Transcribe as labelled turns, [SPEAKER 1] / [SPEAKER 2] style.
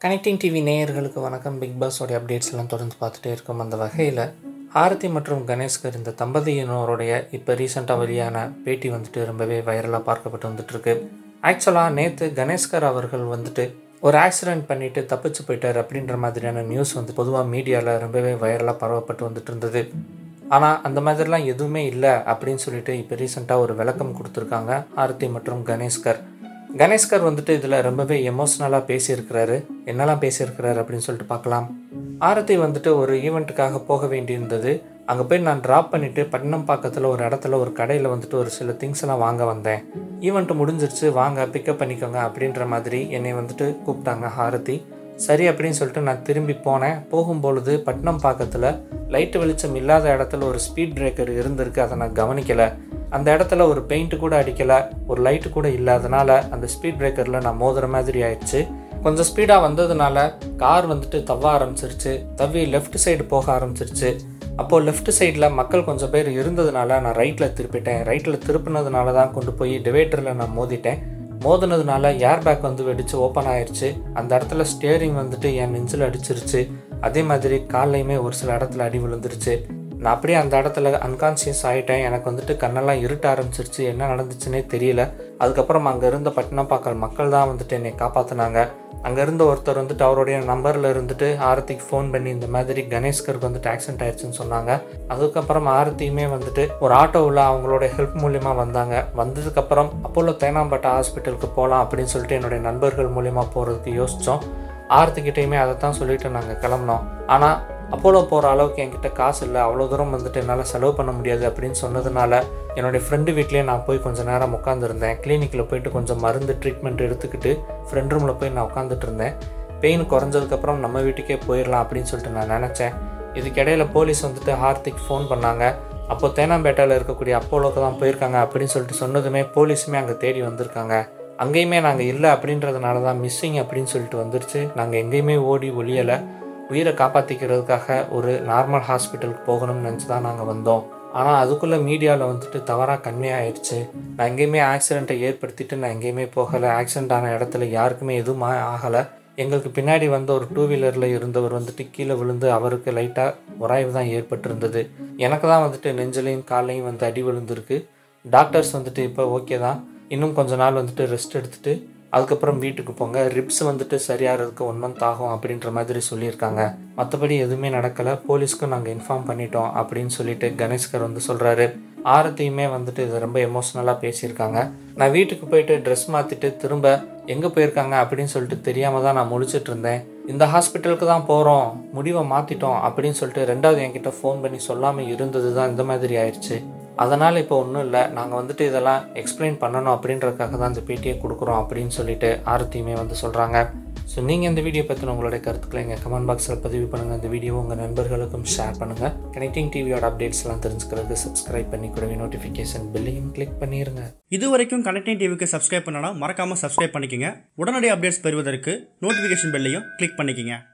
[SPEAKER 1] connecting TV நேயர்களுக்கு வணக்கம் big பாஸோடைய updates எல்லாம் தொடர்ந்து பார்த்துட்டே இருக்கோம் அந்த வகையில் ஆரத்தி மற்றும் கணேஷ்கர் இந்த தம்பதியினருடைய இப்போ ரீசெண்டாக வெளியான பேட்டி வந்துட்டு ரொம்பவே வைரலாக பார்க்கப்பட்டு வந்துட்டுருக்கு ஆக்சுவலாக நேற்று கணேஷ்கர் அவர்கள் வந்துட்டு ஒரு ஆக்சிடென்ட் பண்ணிட்டு தப்பிச்சு போயிட்டார் அப்படின்ற மாதிரியான நியூஸ் வந்து பொதுவாக மீடியாவில் ரொம்பவே வைரலாக பரவப்பட்டு வந்துட்டு இருந்தது ஆனால் அந்த மாதிரிலாம் எதுவுமே இல்லை அப்படின்னு சொல்லிட்டு இப்போ ரீசெண்டாக ஒரு விளக்கம் கொடுத்துருக்காங்க ஆரத்தி மற்றும் கணேஷ்கர் கணேஷ்கர் வந்துட்டு இதில் ரொம்பவே எமோஷ்னலாக பேசியிருக்கிறாரு என்னெல்லாம் பேசியிருக்கிறாரு அப்படின்னு சொல்லிட்டு பார்க்கலாம் ஆரத்தி வந்துட்டு ஒரு ஈவெண்ட்டுக்காக போக வேண்டியிருந்தது அங்கே போய் நான் ட்ராப் பண்ணிவிட்டு பட்டினம் பக்கத்தில் ஒரு இடத்துல ஒரு கடையில் வந்துட்டு ஒரு சில திங்ஸ் எல்லாம் வாங்க வந்தேன் ஈவெண்ட்டு முடிஞ்சிருச்சு வாங்க பிக்கப் பண்ணிக்கோங்க அப்படின்ற மாதிரி என்னை வந்துட்டு கூப்பிட்டாங்க ஆரத்தி சரி அப்படின்னு சொல்லிட்டு நான் திரும்பி போனேன் போகும்பொழுது பட்டினம் பாக்கத்தில் லைட்டு வெளிச்சம் இல்லாத இடத்துல ஒரு ஸ்பீட் பிரேக்கர் இருந்திருக்கு அதை நான் கவனிக்கலை அந்த இடத்துல ஒரு பெயிண்ட் கூட அடிக்கலை ஒரு லைட்டு கூட இல்லாதனால அந்த ஸ்பீட் பிரேக்கரில் நான் மோதுற மாதிரி ஆயிடுச்சு கொஞ்சம் ஸ்பீடாக வந்ததுனால கார் வந்துட்டு தவ ஆரம்பிச்சிருச்சு தவி லெஃப்ட் சைடு போக ஆரம்பிச்சிருச்சு அப்போது லெஃப்ட் சைடில் மக்கள் கொஞ்சம் பேர் இருந்ததுனால நான் ரைட்டில் திருப்பிட்டேன் ரைட்டில் திருப்பினதுனால தான் கொண்டு போய் டிவைடரில் நான் மோதிட்டேன் மோதினதுனால ஏர் பேக் வந்து வெடித்து ஓப்பன் ஆயிடுச்சு அந்த இடத்துல ஸ்டியரிங் வந்துட்டு என் நெஞ்சில் அடிச்சிருச்சு அதே மாதிரி கால்லையுமே ஒரு சில இடத்துல அடி விழுந்துருச்சு நான் அப்படியே அந்த இடத்துல அன்கான்சியஸ் ஆகிட்டேன் எனக்கு வந்துட்டு கண்ணெல்லாம் இருட்ட ஆரம்பிச்சிருச்சு என்ன நடந்துச்சுன்னே தெரியல அதுக்கப்புறம் அங்கே இருந்த பட்டினப்பாக்கல் மக்கள் தான் வந்துட்டு என்னை காப்பாற்றினாங்க அங்கே இருந்த ஒருத்தர் வந்துட்டு அவருடைய நம்பரில் இருந்துட்டு ஆரத்திக்கு ஃபோன் பண்ணி இந்த மாதிரி கணேஷ்கருக்கு வந்துட்டு ஆக்சிடென்ட் ஆயிடுச்சுன்னு சொன்னாங்க அதுக்கப்புறம் ஆரத்தியுமே வந்துட்டு ஒரு ஆட்டோவில் அவங்களோட ஹெல்ப் மூலியமா வந்தாங்க வந்ததுக்கப்புறம் அப்போலோ தேனாம்பட்டா ஹாஸ்பிட்டலுக்கு போகலாம் அப்படின்னு சொல்லிட்டு என்னுடைய நண்பர்கள் மூலியமாக போகிறதுக்கு யோசித்தோம் ஆரத்திக்கிட்டையுமே அதை தான் சொல்லிட்டு நாங்கள் கிளம்புனோம் ஆனால் அப்போலோ போகிற அளவுக்கு என்கிட்ட காசு இல்லை அவ்வளோ தூரம் வந்துட்டு என்னால் செலவு பண்ண முடியாது அப்படின்னு சொன்னதுனால என்னுடைய ஃப்ரெண்டு வீட்லேயே நான் போய் கொஞ்சம் நேரம் உட்காந்துருந்தேன் கிளினிக்கில் போயிட்டு கொஞ்சம் மருந்து ட்ரீட்மெண்ட் எடுத்துக்கிட்டு ஃப்ரெண்ட் ரூமில் போய் நான் உட்காந்துட்டு இருந்தேன் பெயின் குறைஞ்சதுக்கப்புறம் நம்ம வீட்டுக்கே போயிடலாம் அப்படின்னு சொல்லிட்டு நான் நினச்சேன் இதுக்கிடையில் போலீஸ் வந்துட்டு ஹார்த்திக் ஃபோன் பண்ணாங்க அப்போ தேனாம்பேட்டையில் இருக்கக்கூடிய அப்போலோக்கு தான் போயிருக்காங்க அப்படின்னு சொல்லிட்டு சொன்னதுமே போலீஸுமே அங்கே தேடி வந்திருக்காங்க அங்கேயுமே நாங்கள் இல்லை அப்படின்றதுனால தான் மிஸ்ஸிங் அப்படின்னு சொல்லிட்டு வந்துருச்சு நாங்கள் எங்கேயுமே ஓடி ஒழியலை உயிரை காப்பாற்றிக்கிறதுக்காக ஒரு நார்மல் ஹாஸ்பிட்டலுக்கு போகணும்னு நினச்சி தான் நாங்கள் வந்தோம் ஆனால் அதுக்குள்ளே மீடியாவில் வந்துட்டு தவறாக கன்வே ஆயிடுச்சு நான் எங்கேயுமே ஆக்சிடெண்ட்டை ஏற்படுத்திட்டு நான் எங்கேயுமே போகலை ஆக்சிடெண்ட் ஆன இடத்துல யாருக்குமே எதுவும் ஆகலை எங்களுக்கு பின்னாடி வந்த ஒரு டூ வீலரில் இருந்தவர் வந்துட்டு கீழே விழுந்து அவருக்கு லைட்டாக உராய்வு தான் ஏற்பட்டிருந்தது எனக்கு தான் வந்துட்டு நெஞ்சிலையும் காலையும் வந்து அடி விழுந்திருக்கு டாக்டர்ஸ் வந்துட்டு இப்போ ஓகே தான் இன்னும் கொஞ்ச நாள் வந்துட்டு ரெஸ்ட் எடுத்துட்டு அதுக்கப்புறம் வீட்டுக்கு போங்க ரிப்ஸ் வந்துட்டு சரியாகிறதுக்கு ஒன் மந்த் ஆகும் அப்படின்ற மாதிரி சொல்லியிருக்காங்க மற்றபடி எதுவுமே நடக்கலை போலீஸ்க்கும் நாங்கள் இன்ஃபார்ம் பண்ணிட்டோம் அப்படின்னு சொல்லிட்டு கணேஷ்கர் வந்து சொல்கிறாரு ஆரத்தையுமே வந்துட்டு இது ரொம்ப எமோஷ்னலாக பேசியிருக்காங்க நான் வீட்டுக்கு போயிட்டு ட்ரெஸ் மாற்றிட்டு திரும்ப எங்கே போயிருக்காங்க அப்படின்னு சொல்லிட்டு தெரியாமல் தான் நான் முழிச்சிட்டு இருந்தேன் இந்த ஹாஸ்பிட்டலுக்கு தான் போகிறோம் முடிவை மாற்றிட்டோம் அப்படின்னு சொல்லிட்டு ரெண்டாவது என்கிட்ட ஃபோன் பண்ணி சொல்லாமல் இருந்தது தான் இந்த மாதிரி ஆயிடுச்சு அதனால் இப்போ ஒன்றும் இல்லை நாங்கள் வந்துட்டு இதெல்லாம் எக்ஸ்பிளைன் பண்ணணும் அப்படின்றதுக்காக தான் இந்த பேட்டியை கொடுக்குறோம் அப்படின்னு சொல்லிட்டு ஆரத்தியுமே வந்து சொல்கிறாங்க ஸோ நீங்கள் இந்த வீடியோ பற்றின உங்களுடைய கருத்துக்களை எங்கள் கமெண்ட் பாக்ஸில் பதிவு பண்ணுங்கள் இந்த வீடியோ உங்கள் நண்பர்களுக்கும் ஷேர் பண்ணுங்கள் கனெக்டிங் டிவியோட அப்டேட்ஸ்லாம் தெரிஞ்சுக்கிறதுக்கு சப்ஸ்கிரைப் பண்ணி கூடவே நோட்டிஃபிகேஷன் பில்லையும் கிளிக் பண்ணிடுங்க
[SPEAKER 2] இது வரைக்கும் கனெக்டிங் டிவிக்கு சப்ஸ்கிரைப் பண்ணனா மறக்காம சப்ஸ்கிரைப் பண்ணிக்கங்க உடனடி அப்டேட்ஸ் பெறுவதற்கு நோட்டிஃபிகேஷன் பெல்லையும் கிளிக் பண்ணிக்கங்க